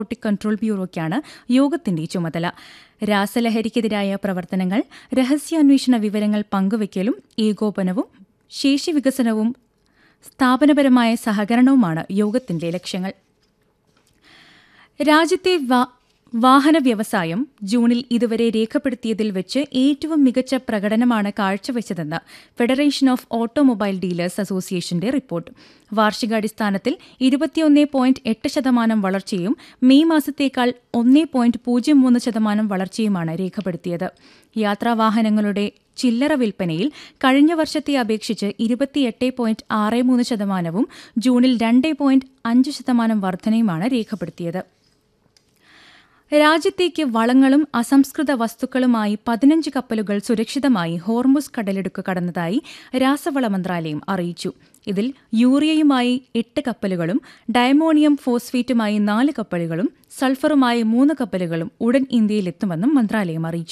narcotic control ബ്യൂറോയ്ക്കാണ് യോഗത്തിന്റെ ചുമതല രാസലഹരിക്കെതിരായ പ്രവർത്തനങ്ങൾ രഹസ്യാന്വേഷണ വിവരങ്ങൾ പങ്കുവയ്ക്കലും ഏകോപനവും ശേഷി വികസനവും സ്ഥാപനപരമായ സഹകരണവുമാണ് യോഗത്തിന്റെ ലക്ഷ്യങ്ങൾ രാജ്യത്തെ വാ- വാഹന വ്യവസായം ജൂണിൽ ഇതുവരെ രേഖപ്പെടുത്തിയതിൽ വെച്ച് ഏറ്റവും മികച്ച പ്രകടനമാണ് കാഴ്ചവെച്ചതെന്ന് ഫെഡറേഷൻ ഓഫ് ഓട്ടോമൊബൈൽ ഡീലേഴ്സ് അസോസിയേഷന്റെ റിപ്പോർട്ട് വാർഷികാടിസ്ഥാനത്തിൽ ഇരുപത്തിയൊന്ന് പോയിന്റ് എട്ട് ശതമാനം വളർച്ചയും മെയ് മാസത്തേക്കാൾ ഒന്നേ പോയിന്റ് പൂജ്യം മൂന്ന് ശതമാനം വളർച്ചയുമാണ് രേഖപ്പെടുത്തിയത് യാത്രാവാഹനങ്ങളുടെ ചില്ലറ വിൽപ്പനയിൽ കഴിഞ്ഞ വർഷത്തെ അപേക്ഷിച്ച് ഇരുപത്തിയെട്ട് പോയിന്റ് ആറ് മൂന്ന് ശതമാനവും ജൂണിൽ രണ്ട് പോയിന്റ് അഞ്ച് ശതമാനം വർധനയുമാണ് രേഖപ്പെടുത്തിയത് രാജ്യത്തേക്ക് വളങ്ങളും അസംസ്കൃത വസ്തുക്കളുമായി പതിനഞ്ച് കപ്പലുകൾ സുരക്ഷിതമായി ഹോർമുസ് കടലിടുക്ക് കടന്നതായി രാസവള മന്ത്രാലയം അറിയിച്ചു ഇതിൽ യൂറിയയുമായി എട്ട് കപ്പലുകളും ഡയമോണിയം ഫോസ്ഫേറ്റുമായി നാല് കപ്പലുകളും സൾഫറുമായി മൂന്ന് കപ്പലുകളും ഉടൻ ഇന്ത്യയിലെത്തുമെന്നും മന്ത്രാലയം അറിയിച്ചു